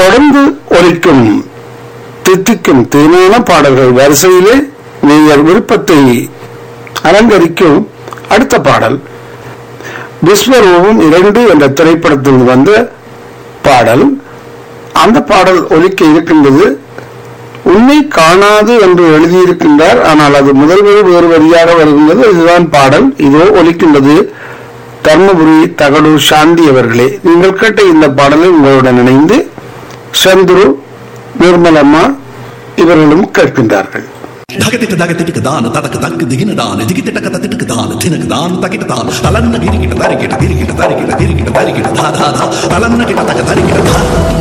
தொடர்ந்து ஒலிக்கும் தித்திக்கும் தேனான பாடல்கள் வரிசையிலே நீங்கள் விருப்பத்தை அலங்கரிக்கும் அடுத்த பாடல் விஸ்வரூபம் இரண்டு என்ற திரைப்படத்தில் வந்த பாடல் அந்த பாடல் ஒலிக்க இருக்கின்றது உன்னை காணாது என்று எழுதியிருக்கின்றார் ஆனால் அது முதல் வரி வேறு வரியாக வருகின்றது இதுதான் பாடல் இதோ ஒலிக்கின்றது தர்மபுரி தகடூர் சாந்தி அவர்களே நீங்கள் கேட்ட இந்த பாடலை உங்களுடன் இணைந்து சந்துரு நிர்மலம்மா இவர்களும் கேட்கின்றார்கள் தகதிட்டு தகதிட்டுக்கு தான் ததக்கு தக்கு திகின தான் திகிட்டு டக்க தத்திட்டுக்கு தான் தினக்கு தான் தக்கிட்டு தான் தலன்ன கிரிக்கிட்ட தரிக்கிட்ட திரிக்கிட்ட தரிக்கிட்ட திரிக்கிட்ட தரிக்கிட்ட தா தா தா தலன்ன கிட்ட தக்க தரிக்கிட்ட தா